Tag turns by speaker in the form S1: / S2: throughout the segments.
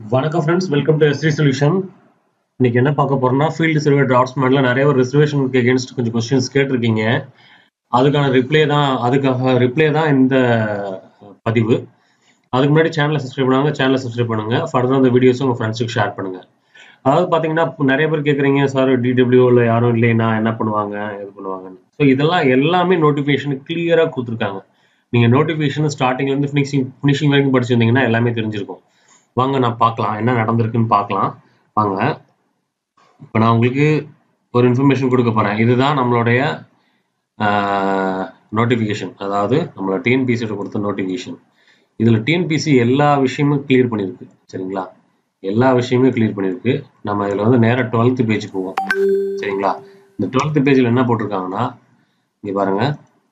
S1: வணக்கம் friends welcome to எஸ்ரி solution இன்னைக்கு என்ன பார்க்க போறோம்னா ஃபீல்டு சர்வே டிராப்ஸ்மேன்ல நிறைய ஒரு ரிசர்வேஷனுக்கு அகேன்ஸ்ட் கொஞ்சம் கொஸ்டின்ஸ் கேட்டிருக்கீங்க அதுக்கான ரிப்ளை தான் அதுக்காக ரிப்ளை தான் இந்த பதிவு அதுக்கு முன்னாடி சேனலை சப்ஸ்கிரைப் பண்ணுவாங்க சேனலை சப்ஸ்கிரைப் பண்ணுங்க ஃபர்தர் அந்த வீடியோஸ் உங்க ஃப்ரெண்ட்ஸுக்கு ஷேர் பண்ணுங்க அதாவது பார்த்தீங்கன்னா நிறைய பேர் கேட்குறீங்க சார் டிடபிள்யூவில் யாரும் இல்லைன்னா என்ன பண்ணுவாங்க இது பண்ணுவாங்கன்னு ஸோ இதெல்லாம் எல்லாமே நோட்டிஃபிகேஷன் கிளியராக கொடுத்துருக்காங்க நீங்கள் நோட்டிஃபிகேஷன் ஸ்டார்டிங்லேருந்து ஃபினிஷிங் ஃபினிஷிங் வரைக்கும் படிச்சிருந்தீங்கன்னா எல்லாமே தெரிஞ்சிருக்கும் வாங்க நான் பார்க்கலாம் என்ன நடந்திருக்குன்னு பார்க்கலாம் வாங்க இப்போ நான் உங்களுக்கு ஒரு இன்ஃபர்மேஷன் கொடுக்க போகிறேன் இதுதான் நம்மளுடைய நோட்டிஃபிகேஷன் அதாவது நம்மளோட டிஎன்பிசியோட கொடுத்த நோட்டிஃபிகேஷன் இதில் டிஎன்பிசி எல்லா விஷயமும் கிளியர் பண்ணியிருக்கு சரிங்களா எல்லா விஷயமே கிளியர் பண்ணியிருக்கு நம்ம இதில் வந்து நேராக டுவெல்த்து பேஜ் போவோம் சரிங்களா இந்த டுவெல்த்து பேஜில் என்ன போட்டிருக்காங்கன்னா இங்கே பாருங்க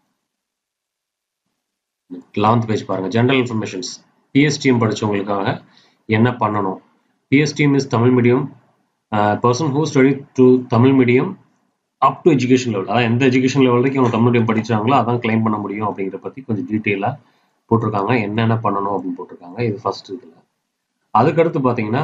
S1: லெவன்த் பேஜ் பாருங்க ஜென்ரல் இன்ஃபர்மேஷன்ஸ் பிஎஸ்டிஎம் படிச்சவங்களுக்காக என்ன பண்ணணும் PSTM is Tamil medium person who study to Tamil medium up to education level அதான் எந்த எஜுகேஷன் லெவல் வரைக்கும் அவங்க தமிழ் மீடியம் படிச்சாங்களோ அதான் கிளைம் பண்ண முடியும் அப்படிங்கிற பற்றி கொஞ்சம் டீட்டெயிலாக போட்டிருக்காங்க என்னென்ன பண்ணணும் அப்படின்னு போட்டிருக்காங்க இது ஃபர்ஸ்ட் இதில் அதுக்கடுத்து பார்த்தீங்கன்னா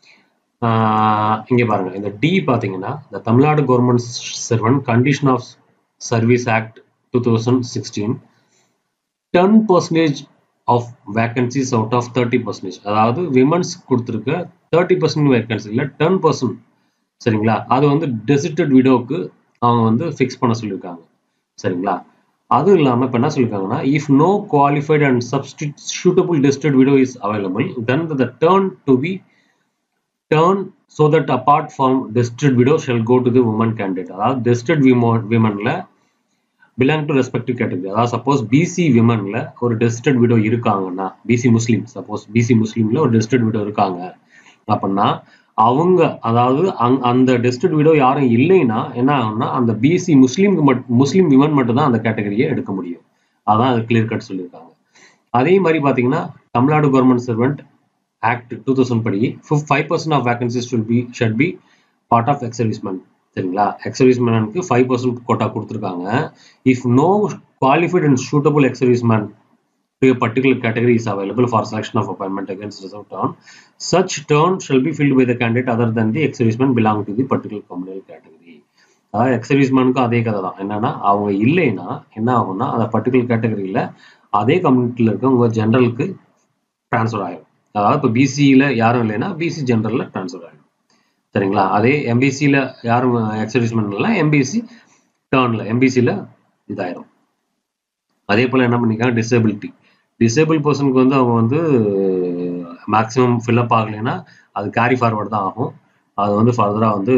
S1: இங்கே பாருங்க இந்த டி பார்த்தீங்கன்னா இந்த Tamil Nadu government servant condition of service act two thousand sixteen ten percentage of vacancies out of thirty percentage அதாவது விமன்ஸ் கொடுத்துருக்க தேர்ட்டி பர்சன்ட் வேகன்சி இல்லை டென் பர்சன்ட் சரிங்களா அது வந்து டெசிட்டட் விடோவுக்கு அவங்க வந்து ஃபிக்ஸ் பண்ண சொல்லியிருக்காங்க சரிங்களா அதுவும் இல்லாமல் இப்போ என்ன சொல்லியிருக்காங்கன்னா if no qualified and substitutable destitute widow is available then the turn to be turn so that apart from destitute widow shall go to the woman candidate அதாவது டெஸ்டட் விமன் விமனில் பிலாங் டு ரெஸ்பெக்டிவ் கேட்டகரி அதாவது suppose BC விமன்ல ஒரு destitute widow இருக்காங்கன்னா BC Muslim suppose BC முஸ்லீம்ல ஒரு destitute widow இருக்காங்க அப்படின்னா அவங்க அதாவது அங் அந்த டெஸ்டட் விடோ யாரும் இல்லைன்னா என்ன ஆகும்னா அந்த பிசி முஸ்லீம்க்கு மட் முஸ்லீம் விமன் மட்டும் தான் அந்த கேட்டகரியை எடுக்க முடியும் அதான் அது கிளியர் கட் சொல்லியிருக்காங்க அதே மாதிரி பார்த்தீங்கன்னா Tamil Nadu government servant act two thousand படி five percent of vacancies will be should be part of ex serviceman சரிங்களா எக்ஸ் சர்வீஸ்மேனுக்கு ஃபைவ் பர்சன்ட் கோட்டா கொடுத்துருக்காங்க if no qualified and suitable ex serviceman to a particular category is available for selection of appointment against reserve term. Such term shall be filled by the candidate other than the ex-serviceman belong to the particular communal category. அதாவது எக்ஸர்வீஸ்மேனுக்கும் அதே கதை தான் என்னன்னா அவங்க இல்லைன்னா என்ன ஆகும்னா அந்த பர்டிகுலர் கேட்டகரியில் அதே கம்யூனிட்டியில் இருக்கவங்க ஜென்ரலுக்கு ட்ரான்ஸ்ஃபர் ஆகும் அதாவது இப்போ பிசியில் யாரும் இல்லைன்னா பிசி ஜென்ரலில் ட்ரான்ஸ்ஃபர் ஆகும் சரிங்களா அதே எம்பிசியில் யாரும் எக்ஸர்வீஸ்மேன் இல்லை எம்பிசி டேர்னில் எம்பிசியில் இதாயிரும் அதே போல் என்ன பண்ணிக்காங்க டிசபிலிட்டி டிசேபிள் பர்சனுக்கு வந்து அவங்க வந்து மேக்ஸிமம் ஃபில்அப் ஆகலைன்னா அது கேரி ஃபார்வர்ட் தான் ஆகும் அது வந்து ஃபர்தராக வந்து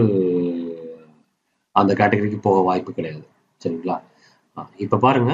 S1: அந்த கேட்டகரிக்கு போக வாய்ப்பு கிடையாது சரிங்களா இப்போ பாருங்க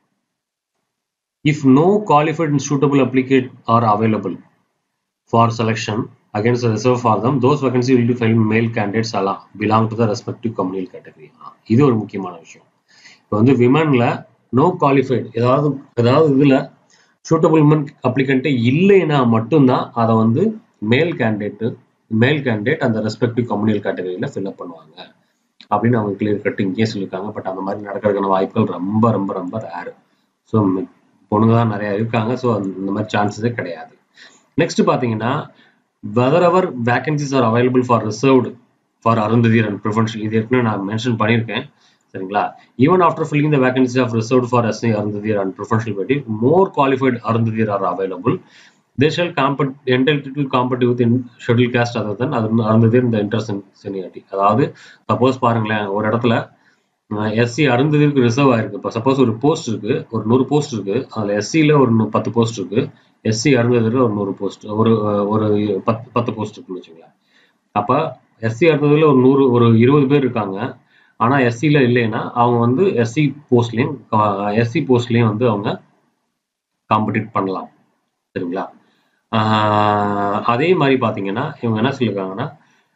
S1: if no qualified and suitable applicants are available for selection against reserve for them those vacancy will to fill male candidates எல்லாம் belong to the respective communal category இது ஒரு முக்கியமான விஷயம் இப்போ வந்து விமனில் நோ குவாலிஃபைடு ஏதாவது ஏதாவது இதில் சூட்டபிள் உமன் அப்ளிகண்ட்டே இல்லைன்னா மட்டும்தான் அதை வந்து மேல் கேண்டிடேட்டு மேல் கேண்டிடேட் அந்த ரெஸ்பெக்டிவ் கம்யூனியல் கேட்டகரியில் ஃபில்அப் பண்ணுவாங்க அப்படின்னு அவங்க கிளியர் கட் இங்கேயே சொல்லியிருக்காங்க பட் அந்த மாதிரி நடக்கிறதுக்கான வாய்ப்புகள் ரொம்ப ரொம்ப ரொம்ப ரேரு ஸோ பொண்ணுங்க தான் நிறையா இருக்காங்க ஸோ அந்த மாதிரி சான்சஸே கிடையாது நெக்ஸ்ட் பார்த்தீங்கன்னா whether ever vacancies are available for reserved for Arunthathiyar and preferential இது ஏற்கனவே நான் மென்ஷன் பண்ணியிருக்கேன் சரிங்களா even after filling the vacancy of reserve for SI Arunthathiyar and professional petty more qualified Arunthathiyar are available they shall compete entitle to compete within schedule caste other than அது அருந்ததியர் இந்த inter செனியாரிட்டி அதாவது suppose பாருங்களேன் ஒரு இடத்துல SC அருந்ததியருக்கு reserve ஆயிருக்கு இப்போ suppose ஒரு post இருக்கு ஒரு நூறு போஸ்ட் இருக்கு அதில் எஸ்சியில் ஒரு பத்து போஸ்ட் இருக்கு எஸ்சி அருந்ததியில் ஒரு நூறு போஸ்ட் ஒரு ஒரு பத்து பத்து போஸ்ட் இருக்குன்னு வச்சுங்களேன் அப்போ எஸ்சி அருந்ததில் ஒரு நூறு ஒரு இருபது பேர் இருக்காங்க ஆனால் எஸ்சியில் இல்லைன்னா அவங்க வந்து எஸ்சி போஸ்ட்லேயும் எஸ்சி போஸ்ட்லேயும் வந்து அவங்க காம்படிட் பண்ணலாம் சரிங்களா அதே மாதிரி பார்த்தீங்கன்னா இவங்க என்ன சொல்லியிருக்காங்கன்னா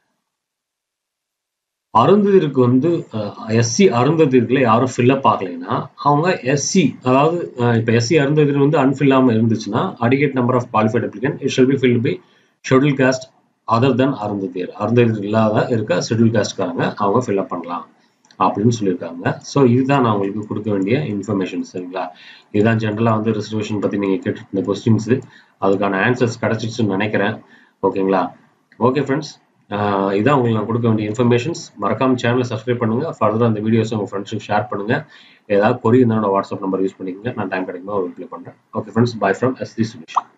S1: அருந்ததிற்கு வந்து எஸ்சி அருந்ததிற்குல யாரும் ஃபில்லப் ஆகலைன்னா அவங்க எஸ்சி அதாவது இப்போ எஸ்சி அருந்ததிர் வந்து அன்ஃபில்லாமல் இருந்துச்சுன்னா adequate number of qualified applicant it shall be fill by schedule caste other than Arunthathiyar Arunthathiyar இல்லாத இருக்க ஷெட்யூல் காஸ்ட்காரங்க அவங்க ஃபில்அப் பண்ணலாம் அப்படின்னு சொல்லியிருக்காங்க ஸோ இதுதான் நான் உங்களுக்கு கொடுக்க வேண்டிய இன்ஃபர்மேஷன் சரிங்களா இதுதான் ஜென்ரலாக வந்து ரிசர்வேஷன் பற்றி நீங்கள் கேட்டுருந்த கொஸ்டின்ஸு அதுக்கான ஆன்சர்ஸ் கிடச்சிச்சுன்னு நினைக்கிறேன் ஓகேங்களா ஓகே ஃப்ரெண்ட்ஸ் இதான் உங்களுக்கு நான் கொடுக்க வேண்டிய இன்ஃபர்மேஷன்ஸ் மறக்காம சேனலை சப்ஸ்கிரைப் பண்ணுங்க ஃபர்தராக அந்த வீடியோஸ் உங்கள் ஃப்ரெண்ட்ஸுக்கு ஷேர் பண்ணுங்க ஏதாவது கொரி இருந்தாலும் வாட்ஸ்அப் நம்பர் யூஸ் பண்ணிக்கங்க நான் டைம் கிடைக்கும்போது ரிப்ளை பண்ணுறேன் okay friends bye from S the சுலேஷன்